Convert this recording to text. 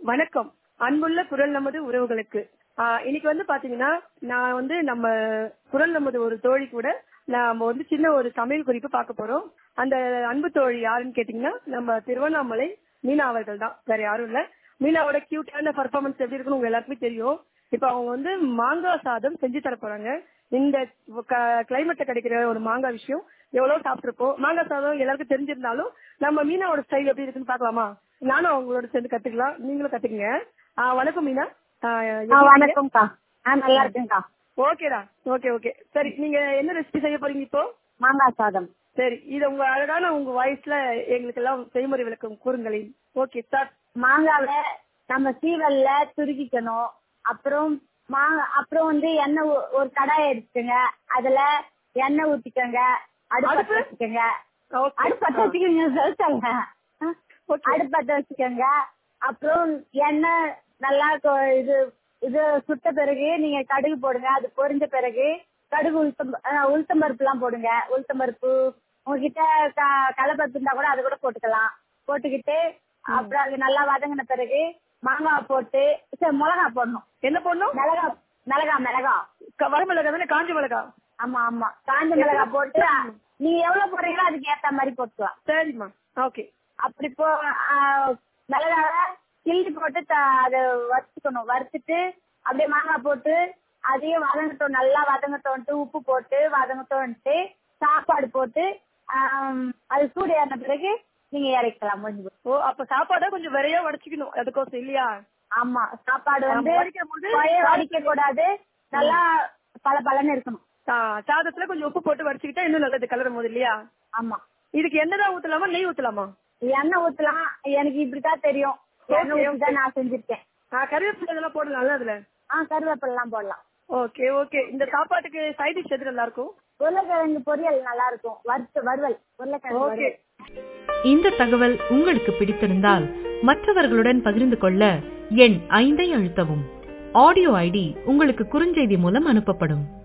வணக்கம் அன்புள்ள குரல் நமது உறவுகளுக்கு ஆஹ் இன்னைக்கு வந்து பாத்தீங்கன்னா நான் வந்து நம்ம குரல் நமது ஒரு தோழி கூட நாம வந்து சின்ன ஒரு சமையல் குறிப்பு பார்க்க போறோம் அந்த அன்பு தோழி யாருன்னு கேட்டீங்கன்னா நம்ம திருவண்ணாமலை மீனா அவர்கள் தான் வேற யாரும் இல்ல மீனாவோட கியூட்டான பர்ஃபார்மன்ஸ் எப்படி இருக்குன்னு உங்க எல்லாருக்குமே தெரியும் இப்ப அவங்க வந்து மாங்காய் சாதம் செஞ்சு தர போறாங்க இந்த கிளைமேட்ல கிடைக்கிற ஒரு மாங்காய் விஷயம் எவ்வளவு சாப்பிட்டுருப்போம் மாங்காய் சாதம் எல்லாருக்கும் தெரிஞ்சிருந்தாலும் நம்ம மீனாவோட ஸ்டைல் எப்படி இருக்குன்னு பாக்கலாமா நானும் அவங்களோட சேர்ந்து கத்துக்கலாம் நீங்களும் கத்துக்குங்க ஆஹ் வணக்கம் மீனா ஆஹ் எப்படி இருக்கீங்க? வணக்கம்க்கா ஆ நல்லா இருக்கேன்க்கா ஓகேடா ஓகே ஓகே சரி நீங்க என்ன ரெசிபி செய்ய போறீங்க இப்போ மாங்காய் சாதம் சரி இது உங்க அழகான உங்க வாய்ஸ்ல எங்களுக்கு எல்லாம் செய்முறை விளக்கம் கூறுங்களேன் ஓகே ஸ்டார்ட் மாங்காவை நம்ம சீவல்ல துருக்கிக்கணும் அப்புறம் மாங்க அப்புறம் வந்து எண்ணெய் ஊ- ஒரு கடாய் எடுத்துக்கோங்க அதுல எண்ணெய் ஊத்திக்கோங்க அடுப்பு அடுப்பு? வச்சுக்கோங்க ஓகே அடுப்பு பத்த வச்சுக்கோங்க சொல்லிட்டாங்க ஓகே அடுப்பு பத்த வச்சுக்கோங்க அப்புறம் எண்ணெய் நல்லா கொ- இது இது சுட்ட பிறகு நீங்க கடுகு போடுங்க அது பொரிஞ்ச பிறகு கடுகு உளுத்தம் அஹ் உளுத்தம் பருப்பு எல்லாம் போடுங்க உளுத்தம் பருப்பு உங்ககிட்ட க- கடலைப்பருப்பு இருந்தா கூட அது கூட போட்டுக்கலாம் போட்டுக்கிட்டு அப்புறம் அது நல்லா வதங்கின பிறகு மாங்காய் போட்டு சரி மிளகா போடணும் என்ன பண்ணும் மிளகா மிளகா மிளகா வரமிளகா தானே காஞ்ச மிளகா ஆமா ஆமா காஞ்ச மிளகா போட்டு நீங்க எவ்வளவு போடுறீங்களோ அதுக்கு ஏத்த மாதிரி போட்டுக்கலாம் சரிம்மா ஓகே அப்படி போ ஆஹ் மிளகாவ கிள்ளி போட்டு த- அதை வறுத்துக்கணும் வறுத்துட்டு அப்படியே மாங்காய் போட்டு அதையும் வதங்கட்டும் நல்லா வதங்கட்டோன்ட்டு உப்பு போட்டு வதங்கட்டோன்ட்டு சாப்பாடு போட்டு ஆம், அது சூடு ஏறின பிறகு நீங்க இறக்கலாம் முடிஞ்சு போச்சு. ஓ அப்ப சாப்பாடை கொஞ்சம் விரையா வடிச்சுக்கணும் அதுக்கோசம் இல்லையா ஆமா சாப்பாடு வந்து ஆமா, வடிக்கும் போது வடிக்க கூடாது நல்லா பல பலன்னு இருக்கணும் ஆ, சாதத்துல கொஞ்சம் உப்பு போட்டு வடிச்சுக்கிட்டா இன்னும் நல்லது கலரும் போது இல்லையா ஆமா இதுக்கு எண்ணெய் தான் ஊத்தலாமா நெய் ஊத்தலாமா எண்ணெய் ஊத்தலாம் எனக்கு இப்படிதான் தெரியும் எண்ணெய் ஊத்தி தான் நான் செஞ்சிருக்கேன் ஆ, கருவேப்பிலை இதெல்லாம் போடலாம்ல அதுல ஆ கருவேப்பிலை எல்லாம் போடலாம் ஓகே ஓகே இந்த சாப்பாட்டுக்கு சைட் டிஷ் எது நல்லா இருக்கும் உருளைக்கிழங்கு பொரியல் நல்லா இருக்கும் வறுத்து வறுவல் உருளைக்கிழங்கு ஓகே வறுவல் இந்த தகவல் உங்களுக்கு பிடித்திருந்தால் மற்றவர்களுடன் பகிர்ந்து கொள்ள எண் ஐந்தை அழுத்தவும் ஆடியோ ஐடி உங்களுக்கு குறுஞ்செய்தி மூலம் அனுப்பப்படும்